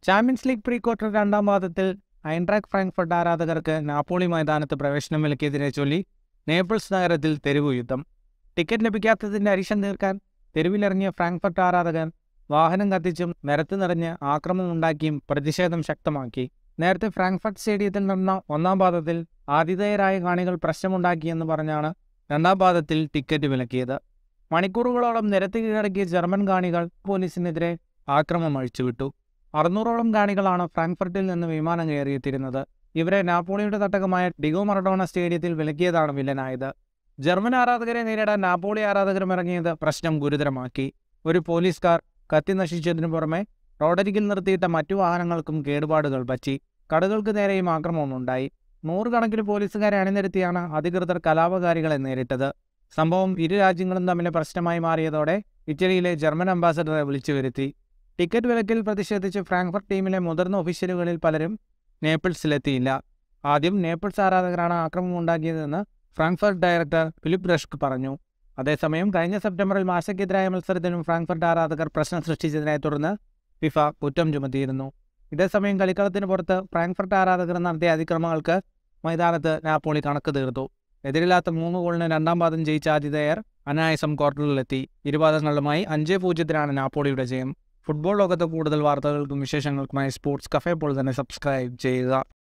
champions league pre quarter രണ്ടാം പാദത്തിൽ ഐൻട്രാക് Frankfurt ആരാധകർക്ക് നാപ്പോളി മൈതാനത്ത് പ്രവേശനം വിലക്കിയതിനെ ചൊല്ലി നേപ്പിൾസ് നഗരത്തിൽ തെരുവു യുദ്ധം ടിക്കറ്റ് ലഭിക്കാത്തതിന്റെ അരിശം തീർക്കാൻ തെരുവിലിറങ്ങിയ ഫ്രാങ്ക്ഫർട്ട് ആരാധകർ വാഹനം കത്തിച്ചും നിരത്ത് നിറഞ്ഞ് ആക്രമണമുണ്ടാക്കിയും പ്രതിഷേധം ശക്തമാക്കി നേരത്തെ ഫ്രാങ്ക്ഫർട്ട് സ്റ്റേഡിയത്തിൽ നടന്ന ഒന്നാം പാദത്തിൽ ആതിഥേയരായ കാണികൾ പ്രശ്നമുണ്ടാക്കിയെന്ന് പറഞ്ഞാണ് രണ്ടാം പാദത്തിൽ ടിക്കറ്റ് വിലക്കിയത് മണിക്കൂറുകളോളം നിരത്ത് കീഴടക്കിയ ജർമ്മൻ കാണികൾ പോലീസിനെതിരെ ആക്രമണം അഴിച്ചുവിട്ടു അറുന്നൂറോളം കാണികളാണ് ഫ്രാങ്ക്ഫർട്ടിൽ നിന്ന് വിമാനം കയറിയെത്തിയിരുന്നത് ഇവരെ നാപ്പോളിയുടെ തട്ടകമായ ഡിഗോ മറഡോണ സ്റ്റേഡിയത്തിൽ വിലക്കിയതാണ് വില്ലനായത് ജർമ്മൻ ആരാധകരെ നേരിടാൻ നാപ്പോളി ആരാധകരും ഇറങ്ങിയത് പ്രശ്നം ഗുരുതരമാക്കി ഒരു പോലീസുകാർ കത്തി നശിച്ചതിനു പുറമെ റോഡരികിൽ നിർത്തിയിട്ട മറ്റു വാഹനങ്ങൾക്കും കേടുപാടുകൾ പറ്റി കടകൾക്ക് നേരെയും ആക്രമണമുണ്ടായി നൂറുകണക്കിന് പോലീസുകാരെ അണിനിരത്തിയാണ് അധികൃതർ കലാപകാരികളെ നേരിട്ടത് സംഭവം ഇരു രാജ്യങ്ങളും തമ്മിലെ പ്രശ്നമായി മാറിയതോടെ ഇറ്റലിയിലെ ജർമ്മൻ അംബാസഡറെ വിളിച്ചു വരുത്തി ടിക്കറ്റ് വിലക്കിൽ പ്രതിഷേധിച്ച് ഫ്രാങ്ക്ഫർട്ട് ടീമിലെ മുതിർന്ന ഒഫീഷ്യലുകളിൽ പലരും നേപ്പിൾസിലെത്തിയില്ല ആദ്യം നേപ്പിൾസ് ആരാധകരാണ് ആക്രമണം ഉണ്ടാക്കിയതെന്ന് ഫ്രാങ്ക്ഫർട്ട് ഡയറക്ടർ ഫിലിപ്പ് റഷ്ക് പറഞ്ഞു അതേസമയം കഴിഞ്ഞ സെപ്റ്റംബറിൽ മാസയ്ക്കെതിരായ മത്സരത്തിലും ഫ്രാങ്ക്ഫർട്ട് ആരാധകർ പ്രശ്നം സൃഷ്ടിച്ചതിനെ തുടർന്ന് ഫിഫ കുറ്റം ചുമത്തിയിരുന്നു ഇതേസമയം കളിക്കളത്തിന് പുറത്ത് ഫ്രാങ്ക്ഫർട്ട് ആരാധകർ നടത്തിയ അതിക്രമങ്ങൾക്ക് മൈതാനത്ത് നാപ്പോളി കണക്ക് തീർത്തു എതിരില്ലാത്ത മൂന്ന് ഗോളിന് രണ്ടാം പാദം ജയിച്ച ആതിഥേയർ അനായാസം ക്വാർട്ടറിലെത്തി ഇരുപാദങ്ങളുമായി അഞ്ച് പൂജ്യത്തിനാണ് നാപ്പോളിയുടെ ജയം ഫുട്ബോൾ ലോകത്ത് കൂടുതൽ വാർത്തകൾക്കും വിശേഷങ്ങൾക്കുമായി സ്പോർട്സ് കഫേ പോൾ തന്നെ സബ്സ്ക്രൈബ് ചെയ്യുക